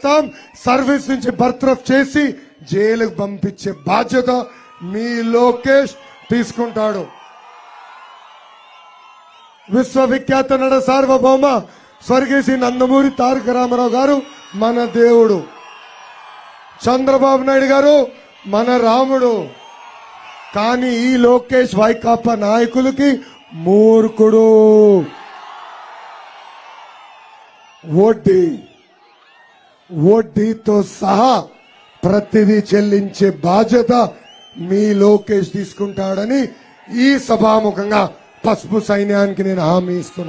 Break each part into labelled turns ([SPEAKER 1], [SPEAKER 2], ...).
[SPEAKER 1] చేస్తాం సర్వీస్ నుంచి బర్త్రఫ్ చేసి జైలుకు పంపించే బాధ్యత మీ లోకేష్ తీసుకుంటాడు విశ్వవిఖ్యాత నట సార్వభౌమ స్వర్గీయ శ్రీ నందమూరి తారక రామారావు గారు మన దేవుడు చంద్రబాబు నాయుడు గారు మన రాముడు కానీ ఈ లోకేష్ వైకాపా నాయకులకి మూర్ఖుడు వడ్డీ వడ్డీతో సహా ప్రతిదీ చెల్లించే బాధ్యత మీ లోకేష్ తీసుకుంటాడని ఈ సభాముఖంగా పసుపు సైన్యానికి నేను హామీ ఇస్తున్నా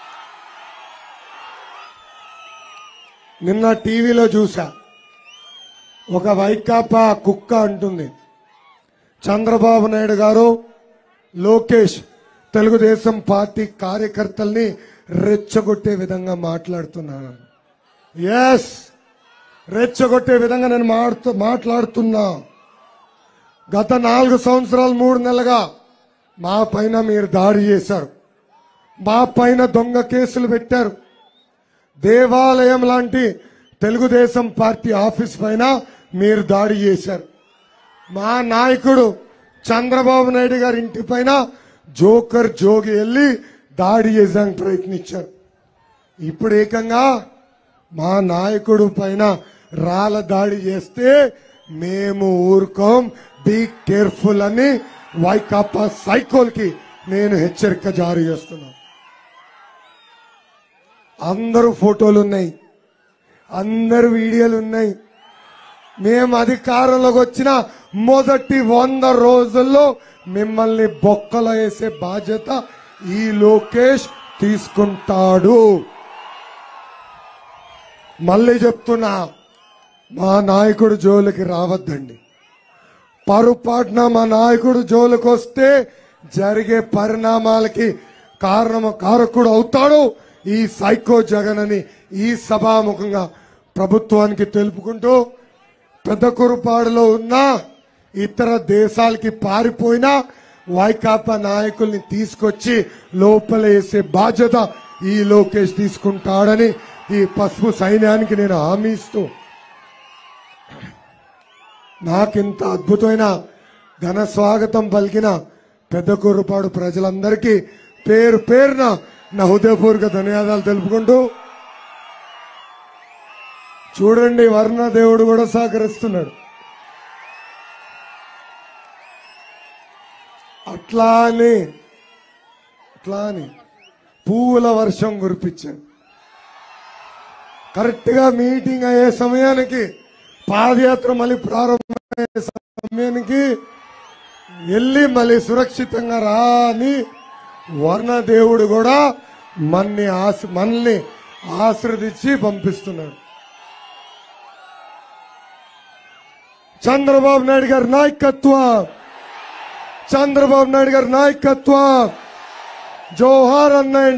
[SPEAKER 1] నిన్న టీవీలో చూసా ఒక వైకాపా కుక్క అంటుంది చంద్రబాబు నాయుడు గారు లోకేష్ తెలుగుదేశం పార్టీ కార్యకర్తల్ని రెచ్చగొట్టే విధంగా మాట్లాడుతున్నాను ఎస్ రెచ్చగొట్టే విధంగా నేను మాడుతూ మాట్లాడుతున్నా గత నాలుగు సంవత్సరాలు మూడు నెలలుగా మా పైన మీరు దాడి చేశారు మా పైన దొంగ కేసులు పెట్టారు దేవాలయం లాంటి తెలుగుదేశం పార్టీ ఆఫీస్ పైన మీరు దాడి చేశారు మా నాయకుడు చంద్రబాబు నాయుడు గారి ఇంటి పైన జోకర్ జోగి వెళ్ళి దాడి చేయడానికి ప్రయత్నించారు ఇప్పుడు ఏకంగా మా నాయకుడు పైన రాళ్ళ దాడి చేస్తే మేము ఊరుకోం బీ కేర్ఫుల్ అని వైకాపా సైకోల్ కి నేను హెచ్చరిక జారీ చేస్తున్నా అందరూ ఫోటోలు ఉన్నాయి అందరు వీడియోలు ఉన్నాయి మేము అధికారంలోకి వచ్చిన మొదటి వంద రోజుల్లో మిమ్మల్ని బొక్కలో వేసే బాధ్యత ఈ లోకేష్ తీసుకుంటాడు మళ్ళీ చెప్తున్నా మా నాయకుడు జోలికి రావద్దండి పరుపాటున మా నాయకుడు జోలికి వస్తే జరిగే పరిణామాలకి కారణం కారకుడు అవుతాడు ఈ సైకో జగన్ అని ఈ సభాముఖంగా ప్రభుత్వానికి తెలుపుకుంటూ పెద్ద కురుపాడులో ఉన్న ఇతర దేశాలకి పారిపోయిన వైకాపా నాయకుల్ని తీసుకొచ్చి లోపల వేసే బాధ్యత ఈ లోకేష్ తీసుకుంటాడని ఈ పసుపు సైన్యానికి నేను హామీ ఇస్తూ నాకింత అద్భుతమైన ఘన స్వాగతం పలికిన పెద్ద కుర్రపాడు ప్రజలందరికీ పేరు పేరున నా హృదయపూర్వక ధన్యవాదాలు తెలుపుకుంటూ చూడండి వర్ణ దేవుడు కూడా సహకరిస్తున్నాడు అట్లా అని అట్లా అని పువ్వుల వర్షం కురిపించాడు కరెక్ట్ గా మీటింగ్ అయ్యే సమయానికి పాదయాత్ర మళ్ళీ ప్రారంభమయ్యే సమయానికి వెళ్ళి మళ్ళీ సురక్షితంగా రా అని వర్ణదేవుడు కూడా మన్ని ఆశ మనల్ని ఆశ్రదించి పంపిస్తున్నాడు చంద్రబాబు నాయుడు గారి నాయకత్వం చంద్రబాబు నాయుడు గారి నాయకత్వం జోహార్ అన్న